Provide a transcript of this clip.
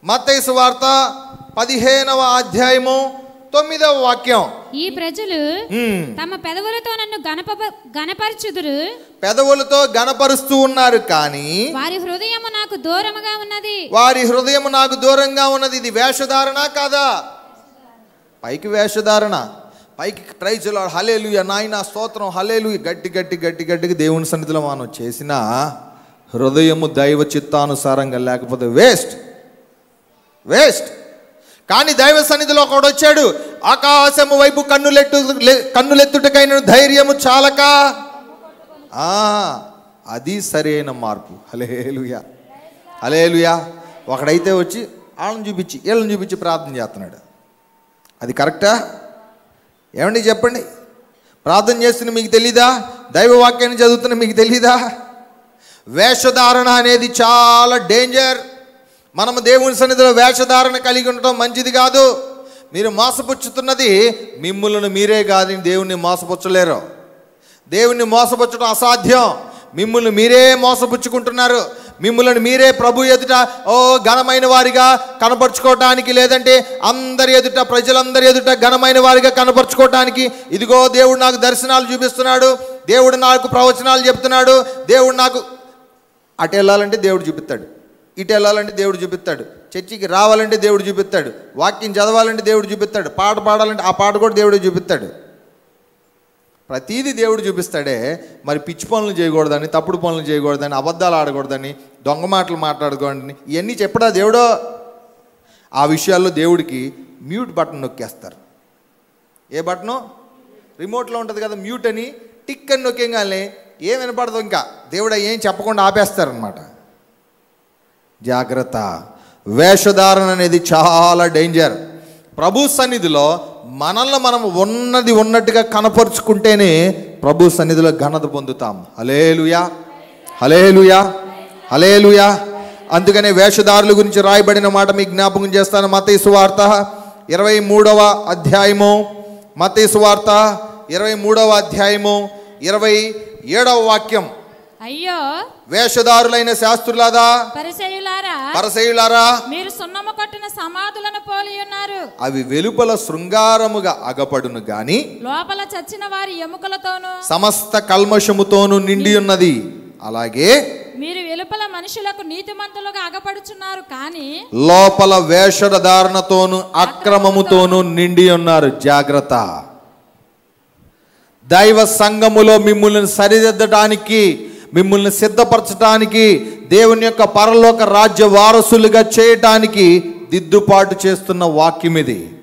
మత్తయి వార్త పదిహేనవ అధ్యాయము తొమ్మిదవ వాక్యం ఈ ప్రజలు హ్మ్. తమ పెదవులతో నన్ను గణప గణపరచుదురు పెదవులతో గనపరుస్తూ ఉన్నారు కానీ వారి హృదయము నాకు దూరముగా ఉన్నది వారి హృదయం నాకు దూరంగా ఉన్నది ఇది వేషధారణ కాదా పైకి వేషధారణ పైకి ప్రైజులో హలేలు నాయన స్తోత్రం హలేలు గట్టి గట్టి గట్టి గట్టిగా దేవుని సన్నిధిలో మనం చేసిన హృదయము దైవ చిత్తానుసారంగా లేకపోతే వేస్ట్ వేస్ట్ కానీ దైవ సన్నిధిలో ఒకడు వచ్చాడు ఆకాశము వైపు కన్నులెట్టు లె- కన్నులెత్తుటకైన ధైర్యము చాలక ఆ, అది సరైన మార్పు హలేలుయా హలేలుయా ఒకడైతే వచ్చి వాళ్ళని చూపించి వీళ్ళని చూపించి ప్రార్థన చేస్తున్నాడు అది కరెక్టా ఏమండి చెప్పండి ప్రార్థన చేస్తున్న మీకు తెలీదా దైవ వాక్యాన్ని చదువుతున్న మీకు తెలీదా వేషధారణ అనేది చాలా డేంజర్ మనము దేవుని సన్నిధిలో వేషధారణ కలిగి ఉండటం మంచిది కాదు మీరు మోసపుచ్చుతున్నది మిమ్ములను మీరే కాదు దేవుణ్ణి మోసపుచ్చలేరు దేవుణ్ణి మోసపుచ్చడం అసాధ్యం మిమ్మల్ని మీరే మోసపుచ్చుకుంటున్నారు మిమ్మల్ని మీరే ప్రభు ఎదుట ఓ ఘనమైన వారిగా కనపరుచుకోవటానికి లేదంటే అందరి ఎదుట ప్రజలందరి ఎదుట ఘనమైన వారిగా కనపరుచుకోవటానికి ఇదిగో దేవుడు నాకు దర్శనాలు చూపిస్తున్నాడు దేవుడు నాకు ప్రవచనాలు చెప్తున్నాడు దేవుడు నాకు అటు వెళ్ళాలంటే దేవుడు చూపిస్తాడు ఇటు వెళ్ళాలంటే దేవుడు చూపిస్తాడు చర్చికి రావాలంటే దేవుడు చూపిస్తాడు వాక్యం చదవాలంటే దేవుడు చూపిస్తాడు పాట పాడాలంటే ఆ పాట కూడా దేవుడే చూపిస్తాడు ప్రతీది దేవుడు చూపిస్తాడే మరి పిచ్చి పనులు చేయకూడదని తప్పుడు పనులు చేయకూడదని అబద్ధాలు ఆడకూడదని దొంగ మాటలు మాట్లాడకూడదని ఇవన్నీ చెప్పడా దేవుడో ఆ విషయాల్లో దేవుడికి మ్యూట్ బటన్ నొక్కేస్తారు ఏ బటను రిమోట్లో ఉంటుంది కదా మ్యూట్ అని టిక్ అని నొక్కేగానే ఏం వినపడదు ఇంకా దేవుడు ఏం చెప్పకుండా ఆపేస్తారనమాట జాగ్రత్త వేషధారణ అనేది చాలా డేంజర్ ప్రభు సన్నిధిలో మనల్ని మనం ఉన్నది ఉన్నట్టుగా కనపరుచుకుంటేనే ప్రభు సన్నిధిలో ఘనత పొందుతాం హలేలుయా హలేలుయా హలేలుయా అందుకనే వేషధారుల గురించి రాయబడిన మాట మీకు జ్ఞాపకం చేస్తాను మతీ సువార్త ఇరవై మూడవ అధ్యాయము మతీ సువార్త ఇరవై మూడవ అధ్యాయము ఇరవై ఏడవ వాక్యం అయ్యో వేషధారులైన శాస్త్రులాదా పరిచయులారా పరసయులారా మీరు సున్నము కొట్టిన సమాధులను పోలి ఉన్నారు అవి వెలుపల శృంగారముగా అగపడును గాని లోపల చచ్చిన వారి ఎముకలతోనూ సమస్త కల్మషముతోను నిండి ఉన్నది అలాగే మీరు వెలుపల మనుషులకు నీతిమంతులుగా అగపడుచున్నారు కానీ లోపల వేషధారణతోను అక్రమముతోను నిండి ఉన్నారు జాగ్రత్త దైవ సంఘములో మిమ్మల్ని సరిదిద్దడానికి మిమ్మల్ని సిద్ధపరచడానికి దేవుని యొక్క పరలోక రాజ్య వారసులుగా చేయటానికి దిద్దుపాటు చేస్తున్న వాక్యం ఇది